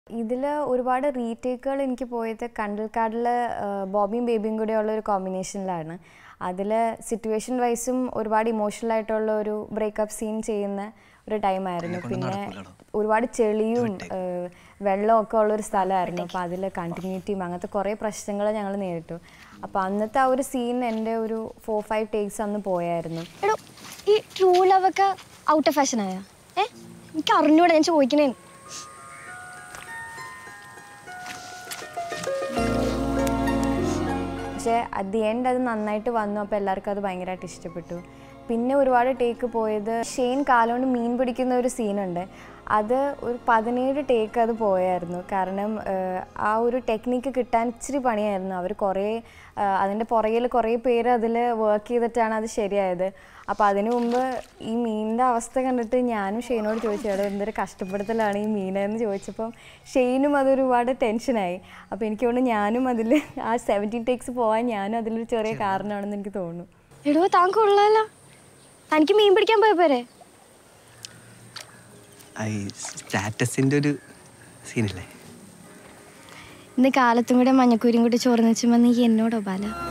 ഇതിൽ ഒരുപാട് റീടേക്കുകൾ എനിക്ക് പോയത് കണ്ടൽക്കാടിൽ ബോബിയും ബേബിയും കൂടെയുള്ള ഒരു കോമ്പിനേഷനിലാണ് അതിൽ സിറ്റുവേഷൻ വൈസും ഒരുപാട് ഇമോഷണൽ ആയിട്ടുള്ള ഒരു ബ്രേക്കപ്പ് സീൻ ചെയ്യുന്ന ഒരു ടൈമായിരുന്നു പിന്നെ ഒരുപാട് ചെളിയും ഏഹ്, വെള്ളമൊക്കെ ഉള്ളൊരു സ്ഥലമായിരുന്നു അപ്പോൾ അതിൽ കണ്ടിന്യൂറ്റിയും അങ്ങനത്തെ കുറേ പ്രശ്നങ്ങൾ ഞങ്ങൾ നേരിട്ടു അപ്പോൾ അന്നത്തെ ആ ഒരു സീൻ എൻ്റെ ഒരു ഫോർ ഫൈവ് ടേക്സ് അന്ന് പോയായിരുന്നു എടോ ഈ ട്രൂ ലവ് ഒക്കെ ഔട്ട് ഓഫ് ഫാഷൻ ആയ ഏ എനിക്ക് അറിഞ്ഞൂടെ ഞാൻ ചോദിക്കണേ പക്ഷേ അറ്റ് ദി എൻഡ് അത് നന്നായിട്ട് വന്നു അപ്പോൾ എല്ലാവർക്കും അത് ഭയങ്കരമായിട്ട് ഇഷ്ടപ്പെട്ടു പിന്നെ ഒരുപാട് ടേക്ക് പോയത് ഷെയ്ൻ കാലുകൊണ്ട് മീൻ പിടിക്കുന്ന ഒരു സീനുണ്ട് അത് ഒരു പതിനേഴ് ടേക്ക് അത് പോയായിരുന്നു കാരണം ഏഹ്, ആ ഒരു ടെക്നിക്ക് കിട്ടാൻ ഇച്ചിരി പണിയായിരുന്നു അവർ കുറേ ഏഹ്, അതിൻ്റെ പുറകിൽ കുറേ പേര് അതിൽ വർക്ക് ചെയ്തിട്ടാണ് അത് ശരിയായത് അപ്പോൾ അതിനു മുമ്പ് ഈ മീനിൻ്റെ അവസ്ഥ കണ്ടിട്ട് ഞാനും ഷെയ്നോട് ചോദിച്ചു എടാ എന്തൊരു കഷ്ടപ്പെടുത്തലാണ് ഈ മീനെന്ന് ചോദിച്ചപ്പം ഷെയ്നും അത് ഒരുപാട് ടെൻഷനായി അപ്പോൾ എനിക്ക് തോന്നുന്നു ഞാനും അതിൽ ആ സെവൻറ്റീൻ ടേക്സ് പോകാൻ ഞാനും അതിലൊരു ചെറിയ കാരണമാണെന്ന് എനിക്ക് തോന്നുന്നു എടോ താൻ കൊള്ളാലോ തനിക്ക് മീൻ പിടിക്കാൻ പോയ പോരെ ഈ സ്റ്റാറ്റസിൻ്റെ ഒരു സീനില്ലേ ഇന്ന് കാലത്തും കൂടെ മഞ്ഞക്കൂരും കൂടി ചോർന്ന് വെച്ചുമ്പോൾ നീ എന്നോടോ ബാല